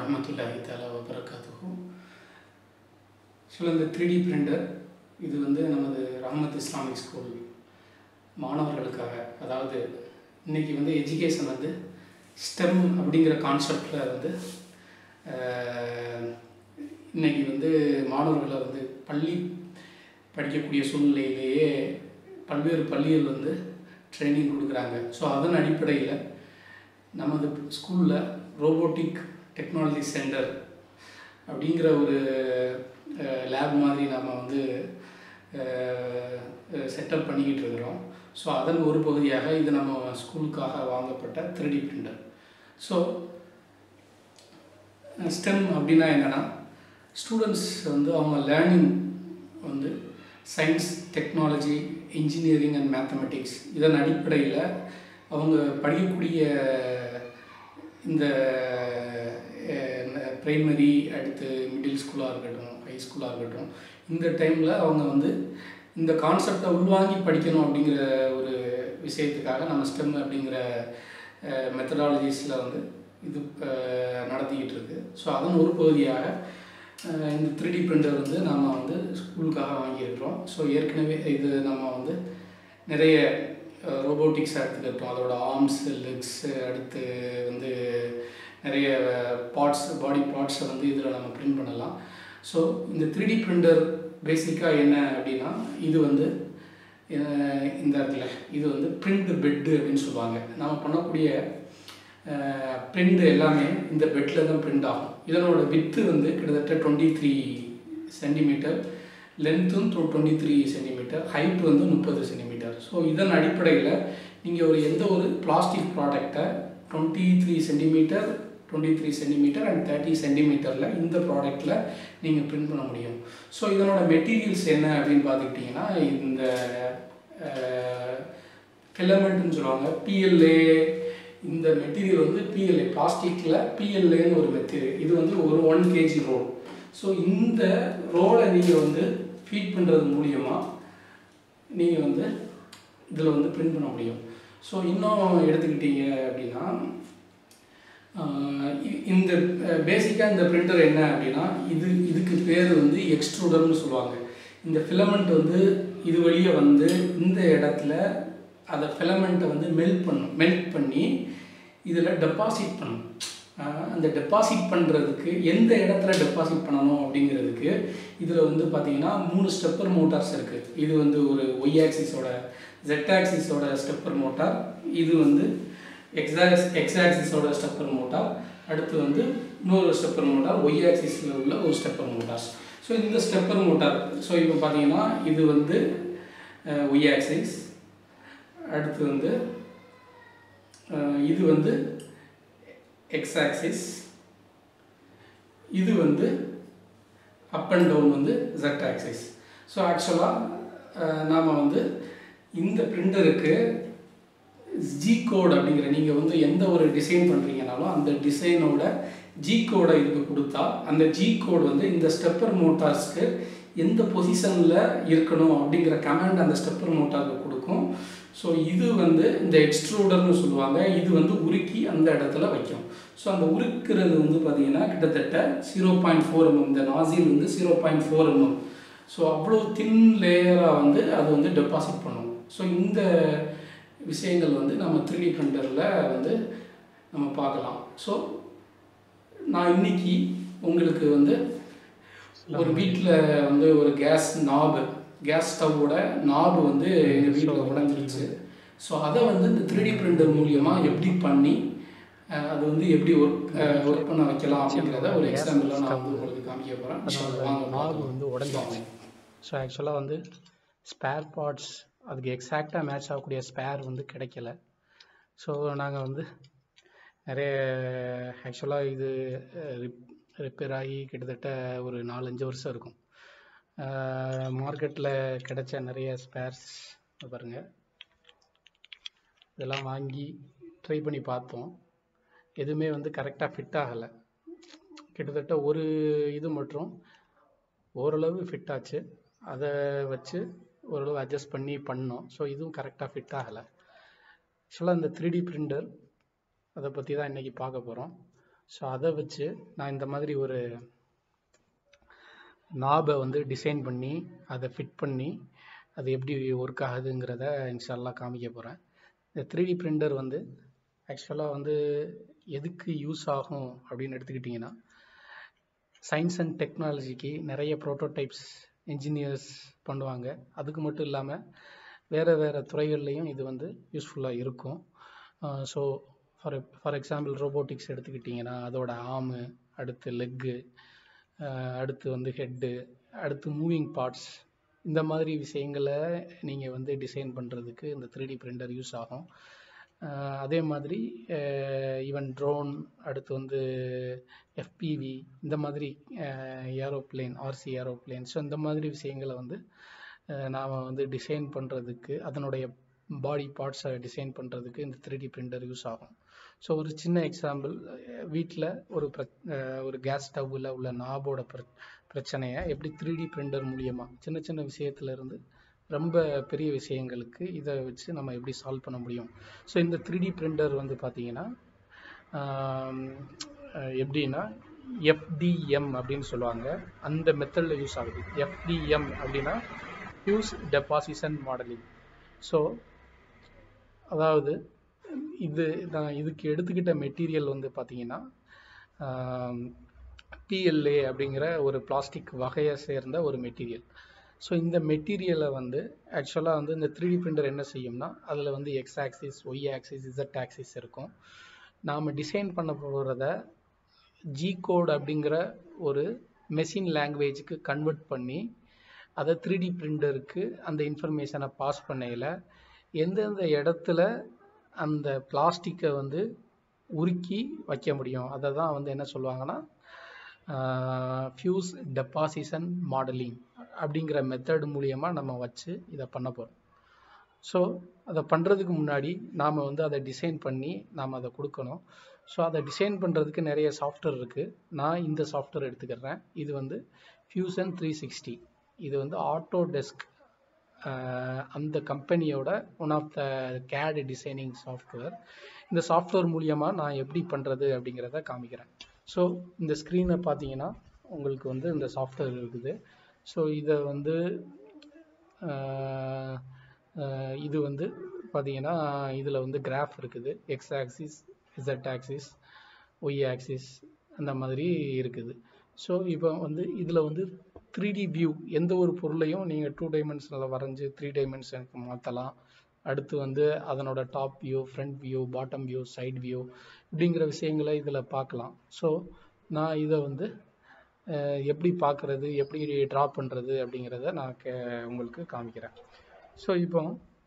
வரமத்துல்லாஹி தாலா வபரகாத்துஹு ஸோ இந்த த்ரீ டி பிரிண்டர் இது வந்து நமது ரஹமத் இஸ்லாமிக் ஸ்கூல் மாணவர்களுக்காக அதாவது இன்றைக்கி வந்து எஜுகேஷன் வந்து ஸ்டெம் அப்படிங்கிற கான்செப்டில் வந்து இன்றைக்கி வந்து மாணவர்களை வந்து பள்ளி படிக்கக்கூடிய சூழ்நிலையிலேயே பல்வேறு பள்ளிகள் வந்து ட்ரைனிங் கொடுக்குறாங்க ஸோ அதன் அடிப்படையில் நமது ஸ்கூலில் ரோபோட்டிக் டெக்னாலஜி சென்டர் அப்படிங்கிற ஒரு லேப் மாதிரி நம்ம வந்து செட்டப் பண்ணிக்கிட்டு இருக்கிறோம் ஸோ அதன் ஒரு பகுதியாக இது நம்ம ஸ்கூலுக்காக வாங்கப்பட்ட த்ரீ பிரிண்டர் ஸோ ஸ்டெம் அப்படின்னா என்னென்னா ஸ்டூடெண்ட்ஸ் வந்து அவங்க லேர்னிங் வந்து science technology engineering and mathematics இதன் அடிப்படையில் அவங்க படிக்கக்கூடிய இந்த ப்ரைமரி அடுத்து மிடில் ஸ்கூலாக இருக்கட்டும் ஹை ஸ்கூலாக இருக்கட்டும் இந்த டைமில் அவங்க வந்து இந்த கான்செப்டை உள்வாங்கி படிக்கணும் அப்படிங்கிற ஒரு விஷயத்துக்காக நம்ம ஸ்டெம் அப்படிங்கிற மெத்தடாலஜிஸில் வந்து இது நடத்திக்கிட்டு இருக்கு ஸோ அதன் ஒரு பகுதியாக இந்த த்ரீ டி பிரிண்டர் வந்து நம்ம வந்து ஸ்கூலுக்காக வாங்கியிருக்கிறோம் ஸோ ஏற்கனவே இது நம்ம வந்து நிறைய ரோபோட்டிக்ஸ் எடுத்துக்கிட்டோம் அதோட ஆர்ம்ஸ் லெக்ஸ் அடுத்து வந்து நிறைய பார்ட்ஸ் பாடி பார்ட்ஸை வந்து இதில் நம்ம பிரிண்ட் பண்ணலாம் ஸோ இந்த த்ரீ டி பிரிண்டர் பேசிக்காக என்ன அப்படின்னா இது வந்து இந்த இடத்துல இது வந்து பிரிண்ட் பெட்டு அப்படின்னு சொல்லுவாங்க நம்ம பண்ணக்கூடிய பிரிண்ட் எல்லாமே இந்த பெட்டில் தான் பிரிண்ட் ஆகும் இதனோட வித்து வந்து கிட்டத்தட்ட டுவெண்ட்டி த்ரீ சென்டிமீட்டர் லென்த்தும் டுவெண்ட்டி த்ரீ சென்டிமீட்டர் ஹைட் வந்து முப்பது சென்டிமீட்டர் ஸோ இதன் அடிப்படையில் நீங்கள் ஒரு எந்த ஒரு பிளாஸ்டிக் ப்ராடக்டை twenty three centimetre twenty three centimetre and thirty சென்டிமீட்டரில் இந்த ப்ராடக்டில் நீங்கள் பிரிண்ட் பண்ண முடியும் ஸோ இதனோட மெட்டீரியல்ஸ் என்ன அப்படின்னு பார்த்துக்கிட்டிங்கன்னா இந்த ஃபிலமெண்ட்னு சொல்லுவாங்க பிஎல்ஏ இந்த மெட்டீரியல் வந்து பிஎல்ஏ பிளாஸ்டிக்கில் பிஎல்ஏன்னு ஒரு மெட்டீரியல் இது வந்து ஒரு ஒன் கேஜி ரோல் ஸோ இந்த ரோலை நீங்கள் வந்து ஃபீட் பண்ணுறது மூலியமாக நீங்கள் வந்து இதில் வந்து பிரிண்ட் பண்ண முடியும் ஸோ இன்னும் எடுத்துக்கிட்டீங்க அப்படின்னா இந்த பேசிக்காக இந்த பிரிண்டர் என்ன அப்படின்னா இது இதுக்கு பேர் வந்து எக்ஸ்ட்ரூடர்னு சொல்லுவாங்க இந்த ஃபிலமெண்ட் வந்து இது வழியே வந்து இந்த இடத்துல அதை ஃபிலமெண்ட்டை வந்து மெல்ட் பண்ணும் மெல்ட் பண்ணி இதில் டெபாசிட் பண்ணும் அந்த டெபாசிட் பண்ணுறதுக்கு எந்த இடத்துல டெபாசிட் பண்ணணும் அப்படிங்கிறதுக்கு இதில் வந்து பார்த்திங்கன்னா மூணு ஸ்டெப்பர் மோட்டார்ஸ் இருக்குது இது வந்து ஒரு ஒய் ஆக்சிஸோட ஜெட் ஆக்சிஸோட ஸ்டெப்பர் மோட்டார் இது வந்து எக்ஸாக்ஸ் எக்ஸ் ஆக்சிஸோட ஸ்டெப்பர் மோட்டார் அடுத்து வந்து இன்னொரு ஸ்டெப்பர் மோட்டார் ஒய் ஆக்சிஸில் உள்ள ஒரு ஸ்டெப்பர் மோட்டார்ஸ் ஸோ இந்த ஸ்டெப்பர் மோட்டார் ஸோ இப்போ பார்த்தீங்கன்னா இது வந்து ஒய் ஆக்சிஸ் அடுத்து வந்து இது வந்து எக்ஸ் ஆக்சிஸ் இது வந்து அப் அண்ட் டவுன் வந்து ஜெட் ஆக்சிஸ் ஸோ ஆக்சுவலாக நாம் வந்து இந்த பிரிண்டருக்கு ஜி கோட் அப்படிங்கிற நீங்கள் வந்து எந்த ஒரு டிசைன் பண்ணுறீங்கனாலும் அந்த டிசைனோட ஜி கோடை இதுக்கு கொடுத்தா அந்த ஜி கோட் வந்து இந்த ஸ்டெப்பர் மோட்டார்ஸ்க்கு எந்த பொசிஷனில் இருக்கணும் அப்படிங்கிற கமாண்ட் அந்த ஸ்டெப்பர் மோட்டாருக்கு கொடுக்கும் ஸோ இது வந்து இந்த எக்ஸ்ட்ரூடர்னு சொல்லுவாங்க இது வந்து உருக்கி அந்த இடத்துல வைக்கும் ஸோ அந்த உருக்கிறது வந்து பார்த்திங்கன்னா கிட்டத்தட்ட ஜீரோ பாயிண்ட் ஃபோர் எம்எம் இந்த நாசில் வந்து zero point four mm so அவ்வளோ தின் லேயராக வந்து அது வந்து டெபாசிட் பண்ணும் ஸோ இந்த விஷயங்கள் வந்து நம்ம த்ரீ பிரிண்டரில் வந்து நம்ம பார்க்கலாம் ஸோ நான் இன்னைக்கு உங்களுக்கு வந்து ஒரு வீட்டில் வந்து ஒரு கேஸ் நாபு கேஸ் ஸ்டவ்வோட நாபு வந்து எங்கள் வீட்டில் உடஞ்சிருச்சு ஸோ அதை வந்து இந்த த்ரீ டி பிரிண்டர் மூலியமாக எப்படி பண்ணி அது வந்து எப்படி ஒர்க் ஒர்க் பண்ண வைக்கலாம் அப்படிங்கிறத ஒரு எக்ஸாம்பிளாக நான் வந்து உங்களுக்கு காமிக்க போகிறேன் வாங்க நாபு வந்து உடஞ்சிருச்சு ஸோ ஆக்சுவலாக வந்து ஸ்பேர் பார்ட்ஸ் அதுக்கு எக்ஸாக்டாக மேட்ச் ஆகக்கூடிய ஸ்பேர் வந்து கிடைக்கல ஸோ நாங்கள் வந்து நிறைய ஆக்சுவலாக இது ரிப் ரிப்பேர் ஆகி கிட்டத்தட்ட ஒரு நாலஞ்சு வருஷம் இருக்கும் மார்க்கெட்டில் கிடைச்ச நிறைய ஸ்பேர்ஸ் பாருங்கள் இதெல்லாம் வாங்கி ட்ரை பண்ணி பார்த்தோம் எதுவுமே வந்து கரெக்டாக ஃபிட் ஆகலை கிட்டத்தட்ட ஒரு இது மட்டும் ஓரளவு ஃபிட் ஆச்சு அதை வச்சு ஓரளவு அட்ஜஸ்ட் பண்ணி பண்ணோம் ஸோ இதுவும் கரெக்டாக ஃபிட் ஆகலை ஆக்சுவலாக இந்த த்ரீ டி பிரிண்டர் அதை பற்றி தான் இன்றைக்கி பார்க்க போகிறோம் ஸோ அதை வச்சு நான் இந்த மாதிரி ஒரு நாபை வந்து டிசைன் பண்ணி அதை ஃபிட் பண்ணி அது எப்படி ஒர்க் ஆகுதுங்கிறத இன்ஷால்லா காமிக்க போகிறேன் இந்த த்ரீ டி பிரிண்டர் வந்து ஆக்சுவலாக வந்து எதுக்கு யூஸ் ஆகும் அப்படின்னு எடுத்துக்கிட்டிங்கன்னா சயின்ஸ் அண்ட் டெக்னாலஜிக்கு நிறைய ப்ரோட்டோடைப்ஸ் இன்ஜினியர்ஸ் பண்ணுவாங்க அதுக்கு மட்டும் இல்லாமல் வேறு வேறு துறைகள்லையும் இது வந்து யூஸ்ஃபுல்லாக இருக்கும் so for for example robotics எடுத்துக்கிட்டிங்கன்னா அதோட ஆர்மு அடுத்து லெக்கு அடுத்து வந்து ஹெட்டு அடுத்து மூவிங் பார்ட்ஸ் இந்த மாதிரி விஷயங்களை நீங்கள் வந்து டிசைன் பண்ணுறதுக்கு இந்த த்ரீ டி பிரிண்டர் யூஸ் ஆகும் அஹ் அதே மாதிரி ஈவன் ட்ரோன் அடுத்து வந்து எஃபிவி இந்த மாதிரி ஏரோப்ளேன் ஆர்சி ஏரோப்ளேன் ஸோ இந்த மாதிரி விஷயங்களை வந்து நாம் வந்து டிசைன் பண்ணுறதுக்கு அதனுடைய பாடி பார்ட்ஸை டிசைன் பண்ணுறதுக்கு இந்த த்ரீ டி பிரிண்டர் யூஸ் ஆகும் ஸோ ஒரு சின்ன எக்ஸாம்பிள் வீட்டில் ஒரு பிர அஹ் ஒரு கேஸ் ஸ்டவ்வில் உள்ள நாபோட பிர பிரச்சனையை எப்படி த்ரீ டி பிரிண்டர் மூலியமாக சின்ன சின்ன விஷயத்துல இருந்து ரொம்ப பெரிய விஷயங்களுக்கு இதை வச்சு நம்ம எப்படி சால்வ் பண்ண முடியும் ஸோ இந்த த்ரீ டி பிரிண்டர் வந்து பார்த்தீங்கன்னா ஆம், அஹ் எப்படின்னா எஃப்டிஎம் அப்படின்னு சொல்லுவாங்க அந்த மெத்தடில் யூஸ் ஆகுது எஃப்டிஎம் அப்படின்னா ஃபியூஸ் டெபாசிஷன் மாடலிங் ஸோ அதாவது இது நான் இதுக்கு எடுத்துக்கிட்ட மெட்டீரியல் வந்து பார்த்தீங்கன்னா பிஎல்ஏ அப்படிங்கிற ஒரு பிளாஸ்டிக் வகையை சேர்ந்த ஒரு மெட்டீரியல் ஸோ இந்த மெட்டீரியலை வந்து ஆக்சுவலாக வந்து இந்த த்ரீ டி பிரிண்டர் என்ன செய்யும்னா அதில் வந்து X axis Y axis Z axis இருக்கும் நாம் டிசைன் பண்ண போகிறத ஜி கோட் அப்படிங்கிற ஒரு மெஷின் லாங்குவேஜுக்கு கன்வெர்ட் பண்ணி அதை த்ரீ டி பிரிண்டருக்கு அந்த இன்ஃபர்மேஷனை பாஸ் பண்ணையில் எந்தெந்த இடத்துல அந்த பிளாஸ்டிக்கை வந்து உருக்கி வைக்க முடியும் அதை தான் வந்து என்ன சொல்லுவாங்கன்னா ஃபியூஸ் டெபாசிஷன் மாடலிங் அப்படிங்கிற மெத்தட் மூலியமாக நம்ம வச்சு இதை பண்ண போகிறோம் ஸோ அதை பண்ணுறதுக்கு முன்னாடி நாம் வந்து அதை டிசைன் பண்ணி நாம் அதை கொடுக்கணும் ஸோ அதை டிசைன் பண்ணுறதுக்கு நிறைய சாஃப்ட்வேர் இருக்குது நான் இந்த சாஃப்ட்வேர் எடுத்துக்கிறேன் இது வந்து ஃபியூசன் த்ரீ சிக்ஸ்டி இது வந்து ஆட்டோ டெஸ்க் அந்த கம்பெனியோட one of the CAD designing software இந்த சாஃப்ட்வேர் மூலியமாக நான் எப்படி பண்ணுறது அப்படிங்கிறத காமிக்கிறேன் ஸோ இந்த ஸ்க்ரீனை பார்த்தீங்கன்னா உங்களுக்கு வந்து இந்த சாஃப்ட்வேர் இருக்குது ஸோ இதை வந்து ஆஹ், ஆஹ், இது வந்து பார்த்தீங்கன்னா இதில் வந்து கிராஃப் இருக்குது X axis Z axis Y axis அந்த மாதிரி இருக்குது ஸோ இப்போ வந்து இதில் வந்து த்ரீ டி வியூ எந்த ஒரு பொருளையும் நீங்கள் டூ டைமென்ஷனில் வரைஞ்சி த்ரீ டைமென்ஷனுக்கு மாற்றலாம் அடுத்து வந்து அதனோட top view front view bottom view side view இப்படிங்கிற விஷயங்களை இதில் பார்க்கலாம் ஸோ நான் இதை வந்து அஹ், எப்படி பார்க்குறது எப்படி ட்ரா பண்ணுறது அப்படிங்கிறத நான் கே உங்களுக்கு காமிக்கிறேன் ஸோ இப்போ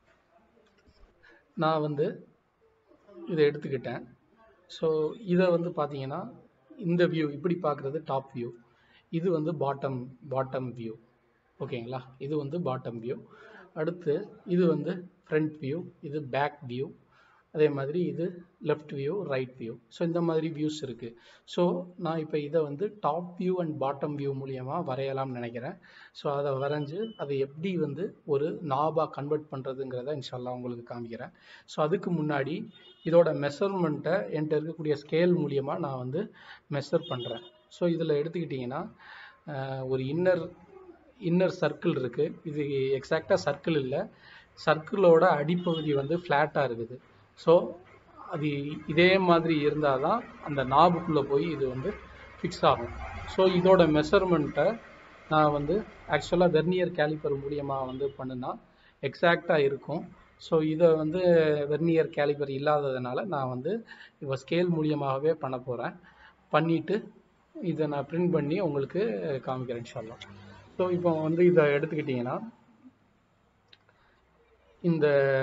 நான் வந்து இதை எடுத்துக்கிட்டேன் ஸோ இதை வந்து பார்த்தீங்கன்னா இந்த வியூ இப்படி பார்க்குறது டாப் வியூ இது வந்து பாட்டம் பாட்டம் வியூ ஓகேங்களா இது வந்து பாட்டம் வியூ அடுத்து இது வந்து ஃப்ரண்ட் வியூ இது பேக் வியூ அதே மாதிரி இது left view right view so இந்த மாதிரி வியூஸ் இருக்குது ஸோ நான் இப்போ இதை வந்து top view and bottom view மூலியமாக வரையலாம்னு நினைக்கிறேன் ஸோ அதை வரைஞ்சு அதை எப்படி வந்து ஒரு நாபாக கன்வெர்ட் பண்ணுறதுங்கிறத இன்ஷால்லா உங்களுக்கு காமிக்கிறேன் ஸோ அதுக்கு முன்னாடி இதோட மெஷர்மெண்ட்டை என்கிட்ட இருக்கக்கூடிய ஸ்கேல் மூலியமாக நான் வந்து மெஷர் பண்ணுறேன் ஸோ இதில் எடுத்துக்கிட்டிங்கன்னா அஹ், ஒரு இன்னர் இன்னர் சர்க்கிள் இருக்குது இது எக்ஸாக்டாக சர்க்கிள் இல்லை சர்க்கிளோட அடிப்பகுதி வந்து ஃப்ளாட்டாக இருக்குது ஸோ அது இதே மாதிரி இருந்தால் தான் அந்த நாபுக்குள்ளே போய் இது வந்து ஃபிக்ஸ் ஆகும் ஸோ இதோட மெஷர்மெண்ட்டை நான் வந்து ஆக்சுவலாக வெர்னியர் கேலிப்பர் மூலியமாக வந்து பண்ணுனா எக்ஸாக்டாக இருக்கும் ஸோ இதை வந்து வெர்னியர் கேலிப்பர் இல்லாததுனால நான் வந்து இப்போ ஸ்கேல் மூலியமாகவே பண்ண போகிறேன் பண்ணிவிட்டு இதை நான் பிரிண்ட் பண்ணி உங்களுக்கு காமிக்கிறேன் இன்ஷால்லா ஸோ இப்போ வந்து இதை எடுத்துக்கிட்டிங்கன்னா இந்த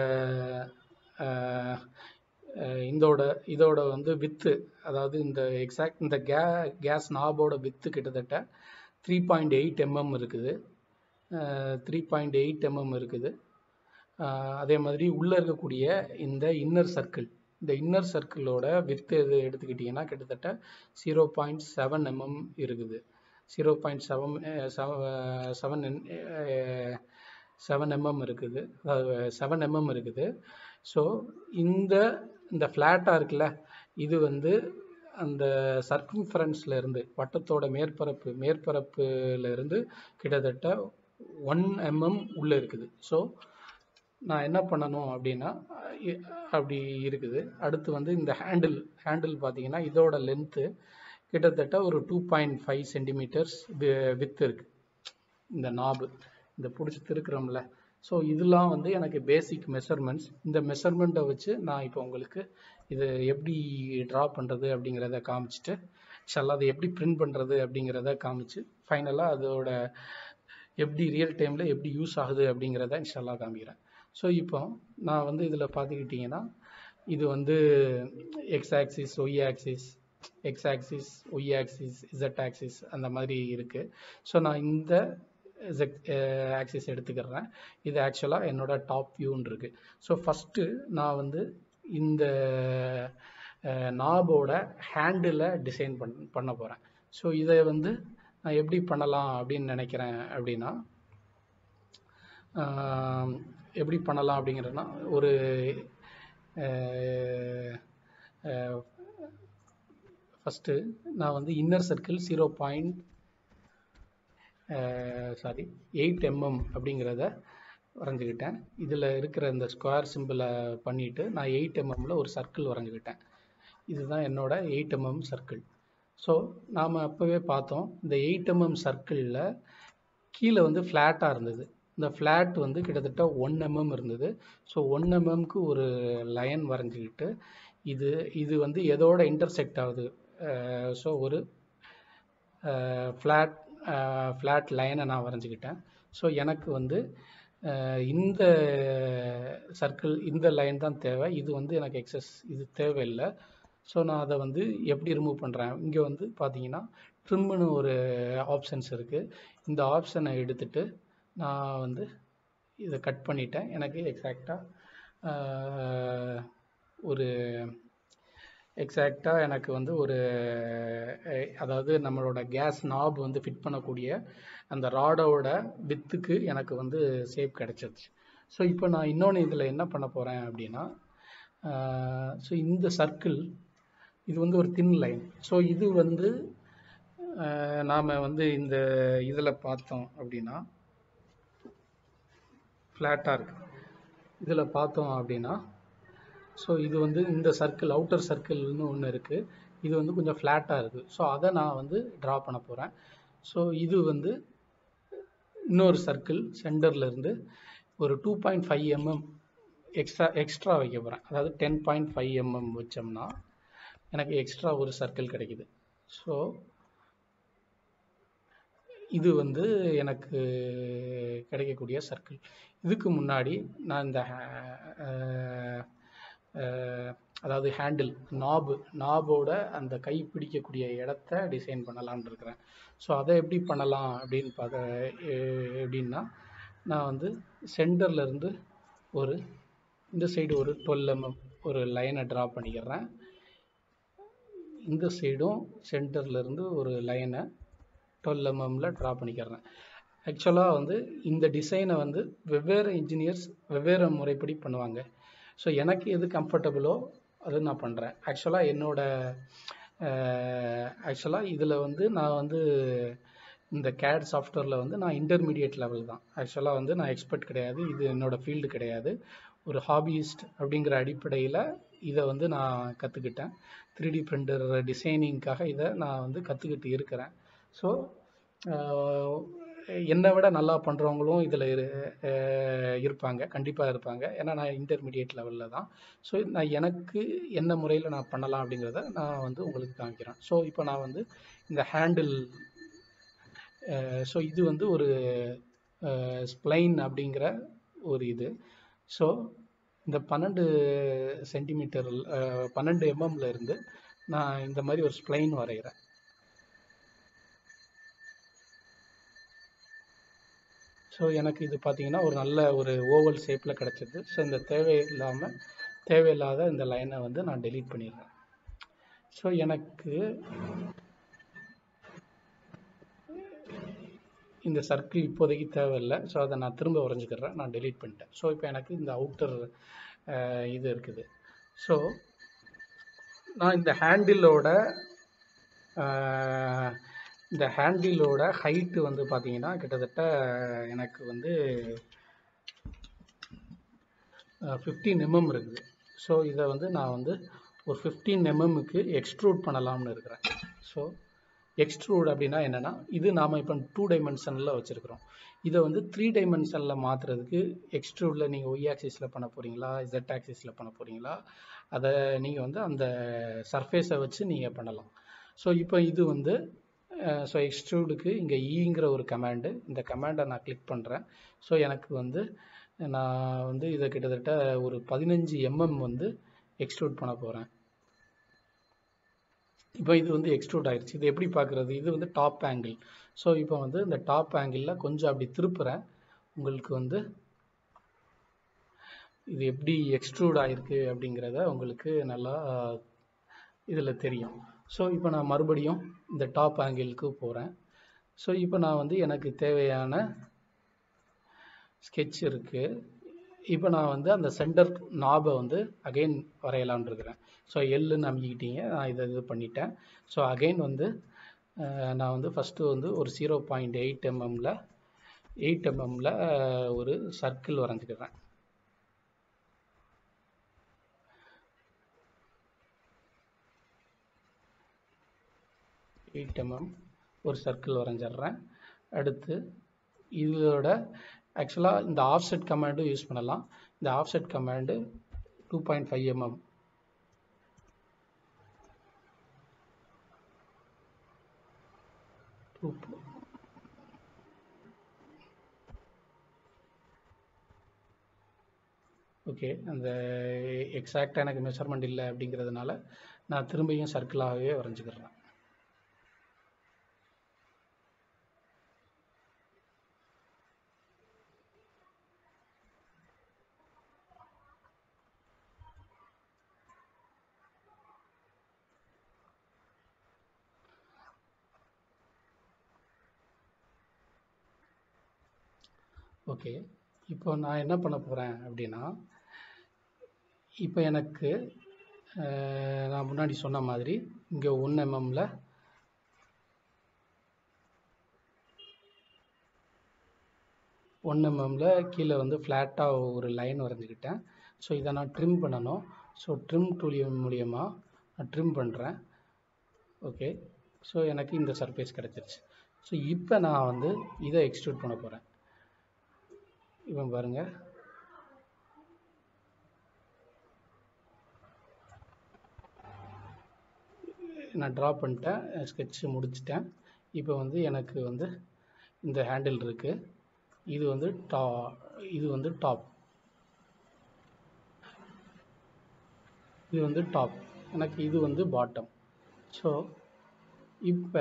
அஹ், அஹ், இந்தோட இதோட வந்து வித்து அதாவது இந்த எக்ஸாக்ட் இந்த கே கேஸ் நாபோட வித்து கிட்டத்தட்ட த்ரீ பாயிண்ட் எயிட் எம்எம் இருக்குது த்ரீ பாயிண்ட் எயிட் எம்எம் இருக்குது அஹ், அதே மாதிரி உள்ளே இருக்கக்கூடிய இந்த இன்னர் சர்க்கிள் இந்த இன்னர் சர்க்கிளோட வித்து எது எடுத்துக்கிட்டிங்கன்னா கிட்டத்தட்ட ஜீரோ பாயிண்ட் செவன் எம்எம் இருக்குது zero point seven seven seven mm இருக்குது செவன் எம்எம் இருக்குது ஸோ இந்த இந்த ஃப்ளாட்டாக இருக்குல்ல இது வந்து அந்த சர்க்கம்ஃபரன்ஸ்ல இருந்து வட்டத்தோட மேற்பரப்பு மேற்பரப்புல இருந்து கிட்டத்தட்ட ஒன் எம்எம் உள்ள இருக்குது ஸோ நான் என்ன பண்ணணும் அப்படின்னா இ- அப்படி இருக்குது அடுத்து வந்து இந்த ஹேண்டில் ஹேண்டில் பார்த்தீங்கன்னா இதோட லென்த்து கிட்டத்தட்ட ஒரு two point five centimetres width இருக்கு இந்த நாபு இந்த பிடிச்சி திருக்குறோம்ல ஸோ இதெல்லாம் வந்து எனக்கு பேசிக் மெஷர்மெண்ட்ஸ் இந்த மெஷர்மெண்ட்டை வச்சு நான் இப்போ உங்களுக்கு இது எப்படி ட்ரா பண்ணுறது அப்படிங்கிறத காமிச்சிட்டு இன்ஷால்லா அதை எப்படி பிரிண்ட் பண்ணுறது அப்படிங்கிறத காமிச்சு ஃபைனலாக அதோட எப்படி ரியல் டைமில் எப்படி யூஸ் ஆகுது அப்படிங்கிறத இன்ஷால்லா காமிக்கிறேன் ஸோ இப்போ நான் வந்து இதில் பார்த்துக்கிட்டிங்கன்னா இது வந்து X axis Y axis X axis Y axis Z axis அந்த மாதிரி இருக்குது ஸோ நான் இந்த இசட் ஆக்சிஸ் எடுத்துக்கிறேன் இது ஆக்சுவலாக என்னோட டாப் வியூன்னு இருக்குது ஸோ ஃபஸ்ட்டு நான் வந்து இந்த நாபோட ஹேண்டில் டிசைன் பண் பண்ண போகிறேன் ஸோ இதை வந்து நான் எப்படி பண்ணலாம் அப்படின்னு நினைக்கிறேன் அப்படின்னா ஆம், எப்படி பண்ணலாம் அப்படிங்கிறதுனா ஒரு ஃபஸ்ட்டு நான் வந்து inner circle zero point sorry eight mm அப்படிங்கிறத வரைஞ்சிக்கிட்டேன் இதில் இருக்கிற இந்த ஸ்கொயர் சிம்பிளை பண்ணிவிட்டு நான் எயிட் எம்எம்மில் ஒரு சர்க்கிள் வரைஞ்சிக்கிட்டேன் இதுதான் என்னோட எயிட் எம்எம் சர்க்கிள் ஸோ நாம் அப்போவே பார்த்தோம் இந்த எயிட் எம்எம் சர்க்கிளில் கீழே வந்து ஃப்ளாட்டாக இருந்தது இந்த ஃப்ளாட் வந்து கிட்டத்தட்ட ஒன் எம்எம் இருந்தது ஸோ ஒன் எம்எம்க்கு ஒரு லைன் வரைஞ்சிக்கிட்டு இது இது வந்து எதோட இன்டர்செக்ட் ஆகுது ஸோ ஒரு ஃப்ளாட் ஃப்ளாட் லைனை நான் வரைஞ்சிக்கிட்டேன் ஸோ எனக்கு வந்து அஹ், இந்த சர்க்கிள் இந்த லைன் தான் தேவை இது வந்து எனக்கு எக்ஸஸ் இது தேவையில்லை ஸோ நான் அதை வந்து எப்படி ரிமூவ் பண்ணுறேன் இங்கே வந்து பார்த்தீங்கன்னா ட்ரிம்னு ஒரு ஆப்ஷன்ஸ் இருக்குது இந்த ஆப்ஷனை எடுத்துட்டு நான் வந்து இதை கட் பண்ணிட்டேன் எனக்கு எக்ஸாக்டாக ஒரு எக்ஸாக்டாக எனக்கு வந்து ஒரு அஹ், அதாவது நம்மளோட கேஸ் நாப் வந்து ஃபிட் பண்ணக்கூடிய அந்த ராடோட வித்துக்கு எனக்கு வந்து ஷேப் கிடச்சிருச்சு ஸோ இப்போ நான் இன்னொன்று இதில் என்ன பண்ண போகிறேன் அப்படின்னா ஸோ இந்த சர்க்கிள் இது வந்து ஒரு தின் லைன் ஸோ இது வந்து நாம் வந்து இந்த இதில் பார்த்தோம் அப்படின்னா ஃப்ளாட்டாக இருக்கு இதில் பார்த்தோம் அப்படின்னா ஸோ இது வந்து இந்த சர்க்கிள் அவுட்டர் சர்க்கிள்னு ஒன்று இருக்குது இது வந்து கொஞ்சம் ஃப்ளாட்டாக இருக்குது ஸோ அதை நான் வந்து ட்ரா பண்ண போகிறேன் ஸோ இது வந்து இன்னொரு சர்க்கிள் சென்டர்லேருந்து ஒரு two point five mm extra extra வைக்க போகிறேன் அதாவது டென் பாயிண்ட் ஃபைவ் எம்எம் வச்சோம்னா எனக்கு எக்ஸ்ட்ரா ஒரு சர்க்கிள் கிடைக்குது ஸோ இது வந்து எனக்கு கிடைக்கக்கூடிய சர்க்கிள் இதுக்கு முன்னாடி நான் இந்த அஹ், அஹ், அதாவது ஹேண்டில் நாபு நாபோட அந்த கை பிடிக்கக்கூடிய இடத்த டிசைன் பண்ணலாம்னு இருக்கிறேன் ஸோ அதை எப்படி பண்ணலாம் அப்படின்னு பார்க்க எ- எப்படின்னா நான் வந்து சென்டர்ல இருந்து ஒரு இந்த சைடு ஒரு டுவெல் எம்எம் ஒரு லைனை ட்ரா பண்ணிக்கிறேன் இந்த சைடும் சென்டர்ல இருந்து ஒரு லைனை டுவெல் எம்எம்ல ட்ரா பண்ணிக்கிறேன் ஆக்சுவலாக வந்து இந்த டிசைனை வந்து வெவ்வேறு இன்ஜினியர்ஸ் வெவ்வேறு முறைப்படி பண்ணுவாங்க ஸோ எனக்கு எது கம்ஃபர்டபுளோ அது நான் பண்ணுறேன் ஆக்சுவலாக என்னோட ஆக்சுவலாக இதில் வந்து நான் வந்து இந்த கேட் சாஃப்ட்வேரில் வந்து நான் இன்டர்மீடியட் லெவல் தான் ஆக்சுவலாக வந்து நான் எக்ஸ்பர்ட் கிடையாது இது என்னோட ஃபீல்டு கிடையாது ஒரு ஹாபியிஸ்ட் அப்படிங்கிற அடிப்படையில் இதை வந்து நான் கற்றுக்கிட்டேன் த்ரீ டி பிரிண்டர் டிசைனிங்காக இதை நான் வந்து கற்றுக்கிட்டு இருக்கிறேன் ஸோ என்னை விட நல்லா பண்ணுறவங்களும் இதில் இரு அஹ் இருப்பாங்க கண்டிப்பாக இருப்பாங்க ஏன்னா நான் இன்டர்மீடியட் லெவலில் தான் ஸோ நான் எனக்கு என்ன முறையில் நான் பண்ணலாம் அப்படிங்கிறத நான் வந்து உங்களுக்கு காமிக்கிறேன் ஸோ இப்போ நான் வந்து இந்த ஹேண்டில் ஸோ இது வந்து ஒரு ஸ்ப்ளைன் அப்படிங்கிற ஒரு இது ஸோ இந்த பன்னெண்டு சென்டிமீட்டர் பன்னெண்டு எம்எம்ல இருந்து நான் இந்த மாதிரி ஒரு ஸ்ப்ளைன் வரைகிறேன் ஸோ எனக்கு இது பார்த்தீங்கன்னா ஒரு நல்ல ஒரு ஓவல் ஷேப்பில் கிடச்சிது ஸோ இந்த தேவையில்லாமல் தேவையில்லாத இந்த லைனை வந்து நான் டெலீட் பண்ணிடுறேன் ஸோ எனக்கு இந்த சர்க்கிள் இப்போதைக்கு தேவையில்லை ஸோ அதை நான் திரும்ப வரைஞ்சிக்கிறேன் நான் டெலீட் பண்ணிட்டேன் ஸோ இப்போ எனக்கு இந்த அவுட்டர் இது இருக்குது ஸோ நான் இந்த ஹேண்டிலோட இந்த ஹேண்டிலோட ஹைட்டு வந்து பார்த்தீங்கன்னா கிட்டத்தட்ட எனக்கு வந்து ஃபிஃப்டீன் எம்எம் இருக்குது ஸோ இதை வந்து நான் வந்து ஒரு ஃபிஃப்டீன் எம்எம்முக்கு எக்ஸ்ட்ரூட் பண்ணலாம்னு இருக்கிறேன் ஸோ எக்ஸ்ட்ரூட் அப்படின்னா என்னென்னா இது நாம் இப்போ டூ டைமென்ஷனில் வச்சுருக்கிறோம் இதை வந்து த்ரீ டைமென்ஷனில் மாற்றுறதுக்கு எக்ஸ்ட்ரூடில் நீங்கள் ஒய் ஆக்சிஸில் பண்ண போகிறீங்களா இசட் ஆக்சிஸில் பண்ண போகிறீங்களா அதை நீங்கள் வந்து அந்த சர்ஃபேஸை வச்சு நீங்கள் பண்ணலாம் ஸோ இப்போ இது வந்து ஸோ எக்ஸ்ட்ரூடுக்கு இங்கே ஈங்கிற ஒரு கமாண்டு இந்த கமாண்டை நான் கிளிக் பண்ணுறேன் ஸோ எனக்கு வந்து நான் வந்து இதை கிட்டத்தட்ட ஒரு பதினஞ்சு எம்எம் வந்து எக்ஸ்ட்ரூட் பண்ண போகிறேன் இப்போ இது வந்து எக்ஸ்ட்ரூட் ஆயிடுச்சு இது எப்படி பார்க்குறது இது வந்து டாப் ஆங்கிள் ஸோ இப்போ வந்து இந்த டாப் ஆங்கிளில் கொஞ்சம் அப்படி திருப்புறேன் உங்களுக்கு வந்து இது எப்படி எக்ஸ்ட்ரூட் ஆயிருக்கு அப்படிங்கிறத உங்களுக்கு நல்லா இதில் தெரியும் ஸோ இப்போ நான் மறுபடியும் இந்த டாப் ஆங்கிளுக்கு போகிறேன் ஸோ இப்போ நான் வந்து எனக்கு தேவையான ஸ்கெட்ச் இருக்குது இப்போ நான் வந்து அந்த சென்டர் நாபை வந்து அகைன் வரையலான் இருக்கிறேன் ஸோ எல்லுன்னு அமைக்கிட்டீங்க நான் இதை இது பண்ணிட்டேன் ஸோ அகைன் வந்து நான் வந்து ஃபஸ்ட்டு வந்து ஒரு ஜீரோ பாயிண்ட் எயிட் எம்எம்மில் எயிட் எம்எம்மில் ஒரு சர்க்கிள் வரைஞ்சிக்கிறேன் எயிட் எம்எம் ஒரு சர்க்கிள் வரைஞ்சிட்றேன் அடுத்து இதோட ஆக்சுவலாக இந்த ஆஃப்செட் கமாண்டும் யூஸ் பண்ணலாம் இந்த offset command two point five mm two okay அந்த எக்ஸாக்டாக எனக்கு மெஷர்மெண்ட் இல்லை அப்படிங்கிறதுனால நான் திரும்பியும் சர்க்கிளாகவே வரைஞ்சிக்கிறேன் ஓகே இப்போ நான் என்ன பண்ண போகிறேன் அப்படின்னா இப்போ எனக்கு நான் முன்னாடி சொன்ன மாதிரி இங்கே ஒன் எம்எம்மில் ஒன் எம்எம்மில் கீழே வந்து ஃப்ளாட்டாக ஒரு லைன் வரைஞ்சிக்கிட்டேன் ஸோ இதை நான் ட்ரிம் பண்ணணும் ஸோ ட்ரிம் டூலியம் மூலியமாக நான் ட்ரிம் பண்ணுறேன் ஓகே ஸோ எனக்கு இந்த சர்ஃபேஸ் கிடச்சிருச்சு ஸோ இப்போ நான் வந்து இதை எக்ஸ்ட்ரூட் பண்ண போகிறேன் இவன் பாருங்க நான் ட்ரா பண்ணிட்டேன் ஸ்கெட்சு முடிச்சிட்டேன் இப்போ வந்து எனக்கு வந்து இந்த ஹேண்டில் இருக்குது இது வந்து டா இது வந்து டாப் இது வந்து டாப் எனக்கு இது வந்து பாட்டம் ஸோ இப்போ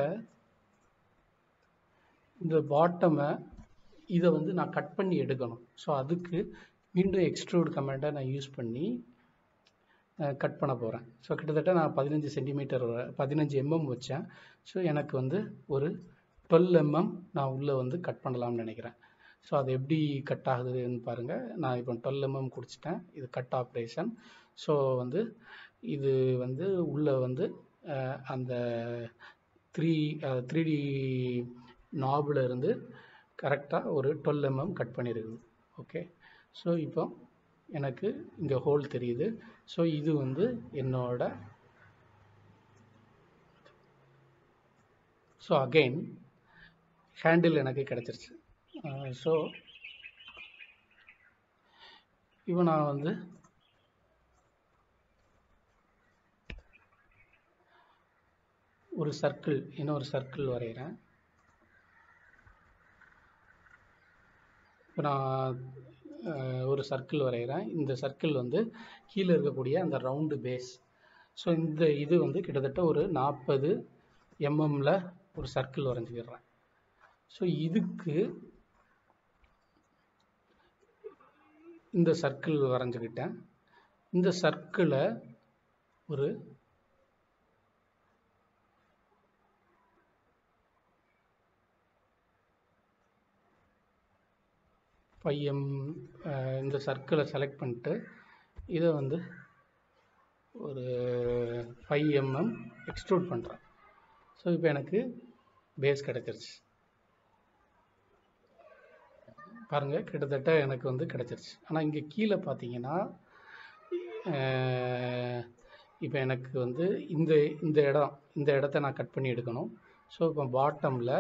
இந்த பாட்டமை இதை வந்து நான் கட் பண்ணி எடுக்கணும் ஸோ அதுக்கு மீண்டும் எக்ஸ்ட்ரூட் கமெண்டை நான் யூஸ் பண்ணி கட் பண்ண போகிறேன் ஸோ கிட்டத்தட்ட நான் பதினஞ்சு சென்டிமீட்டர் பதினஞ்சு எம்எம் வச்சேன் ஸோ எனக்கு வந்து ஒரு டுவெல் எம்எம் நான் உள்ளே வந்து கட் பண்ணலாம்னு நினைக்கிறேன் ஸோ அது எப்படி கட் ஆகுதுன்னு பாருங்கள் நான் இப்போ டுவெல் எம்எம் குடிச்சிட்டேன் இது கட் ஆப்ரேஷன் ஸோ வந்து இது வந்து உள்ளே வந்து அந்த த்ரீ த்ரீ டி நாபில் இருந்து கரெக்டாக ஒரு டுவெல் எம்எம் கட் பண்ணியிருக்குது ஓகே ஸோ இப்போ எனக்கு இங்கே ஹோல் தெரியுது ஸோ இது வந்து என்னோட ஸோ அகெயின் ஹேண்டில் எனக்கு கிடச்சிருச்சு ஸோ இப்போ நான் வந்து ஒரு சர்க்கிள் இன்னொரு சர்க்கிள் வரைகிறேன் இப்போ நான் ஒரு சர்க்கிள் வரைகிறேன் இந்த சர்க்கிள் வந்து கீழே இருக்கக்கூடிய அந்த ரவுண்டு பேஸ் ஸோ இந்த இது வந்து கிட்டத்தட்ட ஒரு நாற்பது எம்எம்மில் ஒரு சர்க்கிள் வரைஞ்சிக்கிறேன் ஸோ இதுக்கு இந்த சர்க்கிள் வரைஞ்சிக்கிட்டேன் இந்த சர்க்கிளை ஒரு ஃபைவ் எம் இந்த சர்க்கிளை செலக்ட் பண்ணிட்டு இதை வந்து ஒரு ஃபைவ் எம்எம் எக்ஸ்ட்ரூட் பண்ணுறேன் ஸோ இப்போ எனக்கு பேஸ் கிடச்சிருச்சு பாருங்கள் கிட்டத்தட்ட எனக்கு வந்து கிடச்சிருச்சு ஆனால் இங்கே கீழே பார்த்தீங்கன்னா இப்போ எனக்கு வந்து இந்த இந்த இடம் இந்த இடத்த நான் கட் பண்ணி எடுக்கணும் ஸோ இப்போ பாட்டமில்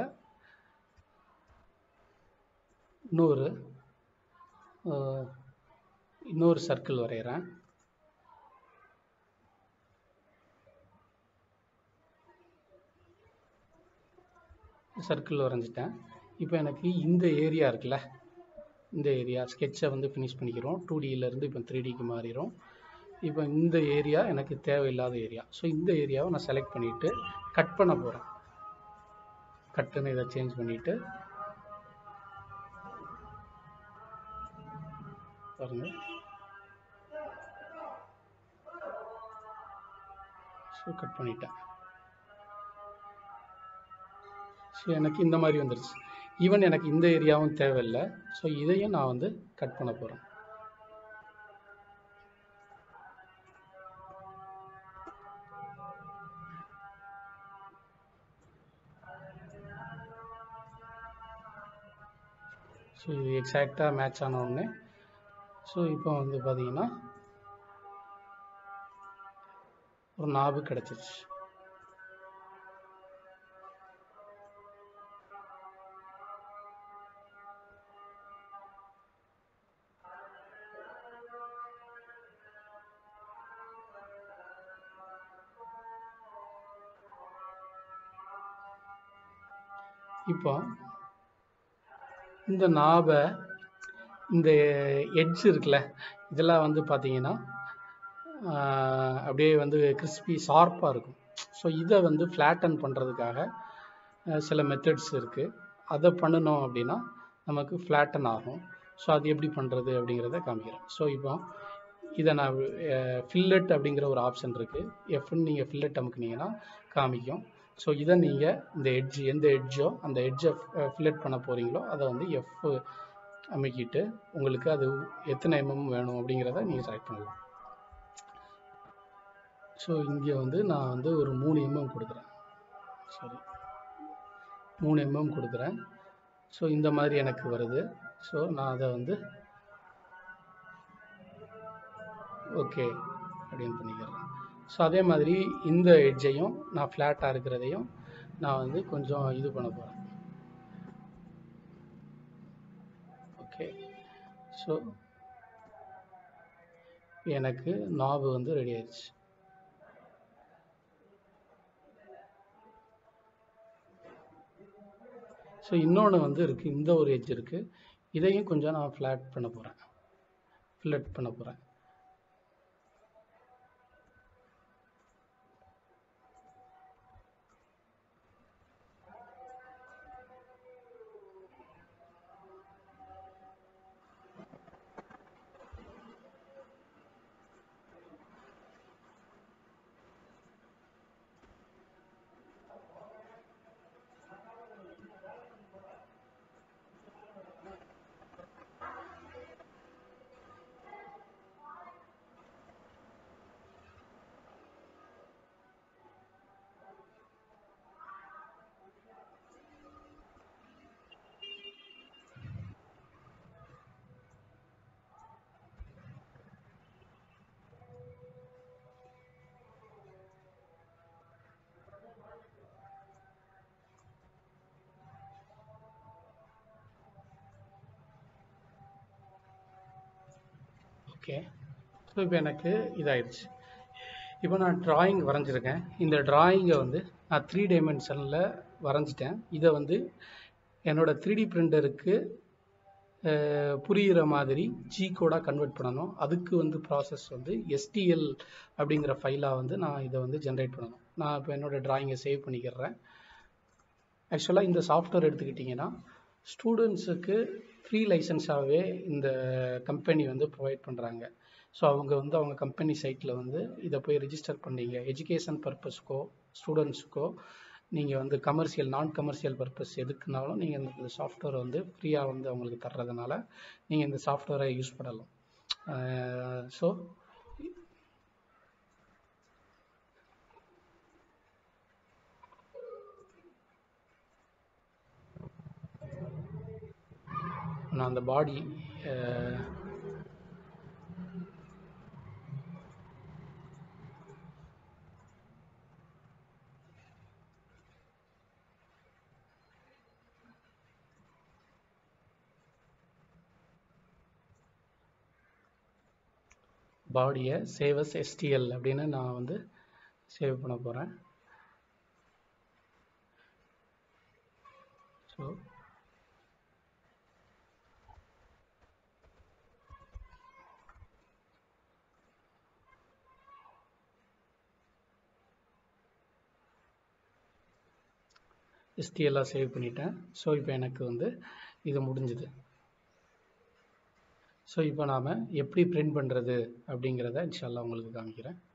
இன்னொரு அஹ், இன்னொரு சர்க்கிள் வரைகிறேன் சர்க்கிள் வரைஞ்சிட்டேன் இப்போ எனக்கு இந்த ஏரியா இருக்குல்ல இந்த ஏரியா ஸ்கெட்சை வந்து ஃபினிஷ் பண்ணிக்கிறோம் டூ இருந்து இப்போ த்ரீ டிக்கு மாறிடும் இப்போ இந்த ஏரியா எனக்கு தேவையில்லாத ஏரியா ஸோ இந்த ஏரியாவை நான் செலக்ட் பண்ணிவிட்டு கட் பண்ண போகிறேன் கட்டுன்னு இதை சேஞ்ச் பண்ணிவிட்டு பாருங்க ஸோ கட் பண்ணிட்டேன் ஸோ எனக்கு இந்த மாதிரி வந்துருச்சு ஈவன் எனக்கு இந்த ஏரியாவும் தேவையில்லை ஸோ இதையும் நான் வந்து கட் பண்ண போகிறேன் ஸோ இது எக்ஸாக்டாக மேட்ச் ஆன உடனே ஸோ இப்போ வந்து பார்த்தீங்கன்னா ஒரு நாபு கிடச்சிருச்சு இப்போ இந்த நாபை இந்த எட்ஜ் இருக்குல்ல இதெல்லாம் வந்து பார்த்தீங்கன்னா ஆஹ், அப்படியே வந்து கிறிஸ்பி ஷார்ப்பாக இருக்கும் ஸோ இதை வந்து ஃப்ளாட்டன் பண்ணுறதுக்காக சில மெத்தட்ஸ் இருக்குது அதை பண்ணணும் அப்படின்னா நமக்கு ஃப்ளாட்டன் ஆகும் ஸோ அது எப்படி பண்ணுறது அப்படிங்கிறத காமிக்கிறேன் ஸோ இப்போ இதை நான் ஃபில்லட் அப்படிங்கிற ஒரு ஆப்ஷன் இருக்குது எஃப்னு நீங்கள் ஃபில்லட் அமுக்குனீங்கன்னா காமிக்கும் ஸோ இதை நீங்கள் இந்த எட்ஜ் எந்த எட்ஜோ அந்த எட்ஜை ஃபில்லட் பண்ண போகிறீங்களோ அதை வந்து எஃப் அமைக்கிட்டு உங்களுக்கு அது எத்தனை எம்எம் வேணும் அப்படிங்கிறத நீங்கள் செலக்ட் பண்ணலாம் ஸோ இங்கே வந்து நான் வந்து ஒரு மூணு எம்எம் கொடுக்குறேன் சரி மூணு எம்எம் கொடுக்குறேன் ஸோ இந்த மாதிரி எனக்கு வருது ஸோ நான் அதை வந்து ஓகே அப்படின்னு பண்ணிக்கிறேன் ஸோ அதே மாதிரி இந்த எட்ஜையும் நான் ஃப்ளாட்டாக இருக்கிறதையும் நான் வந்து கொஞ்சம் இது பண்ண போகிறேன் ஓகே ஸோ எனக்கு நாபு வந்து ரெடி ஆயிடுச்சு ஸோ இன்னொன்று வந்து இருக்குது இந்த ஒரு எட்ஜ் இருக்குது இதையும் கொஞ்சம் நான் ஃப்ளாட் பண்ண போகிறேன் ஃபில்லட் பண்ண போகிறேன் ஓகே ஸோ இப்போ எனக்கு இதாயிடுச்சு இப்போ நான் டிராயிங் வரைஞ்சிருக்கேன் இந்த டிராயிங்கை வந்து நான் த்ரீ டைமென்ஷனில் வரைஞ்சிட்டேன் இதை வந்து என்னோடய த்ரீ டி பிரிண்டருக்கு புரிகிற மாதிரி ஜி கோடாக கன்வெர்ட் பண்ணணும் அதுக்கு வந்து ப்ராசஸ் வந்து எஸ்டிஎல் அப்படிங்கிற ஃபைலாக வந்து நான் இதை வந்து ஜென்ரேட் பண்ணணும் நான் இப்போ என்னோடய டிராயிங்கை சேவ் பண்ணிக்கிறேன் ஆக்சுவலாக இந்த சாஃப்ட்வேர் எடுத்துக்கிட்டிங்கன்னா ஸ்டூடெண்ட்ஸுக்கு ஃப்ரீ லைசன்ஸாகவே இந்த கம்பெனி வந்து ப்ரொவைட் பண்ணுறாங்க ஸோ அவங்க வந்து அவங்க கம்பெனி சைட்டில் வந்து இதை போய் ரிஜிஸ்டர் பண்ணீங்க எஜுகேஷன் பர்பஸ்க்கோ ஸ்டூடெண்ட்ஸுக்கோ நீங்கள் வந்து கமர்ஷியல் நான் கமர்ஷியல் பர்பஸ் எதுக்குனாலும் நீங்கள் இந்த சாஃப்ட்வேர் வந்து ஃப்ரீயாக வந்து அவங்களுக்கு தர்றதுனால நீங்கள் இந்த சாஃப்ட்வேரை யூஸ் பண்ணலாம் ஸோ நான் அந்த பாடி பாடியை சேவஸ் எஸ்டிஎல் அப்படின்னு நான் வந்து சேவ் பண்ண போகிறேன் ஸோ எஸ்டிஎல்லாக சேவ் பண்ணிட்டேன் ஸோ இப்போ எனக்கு வந்து இது முடிஞ்சுது ஸோ இப்போ நாம் எப்படி பிரிண்ட் பண்ணுறது அப்படிங்கிறத இன்ஷால்லா உங்களுக்கு காமிக்கிறேன்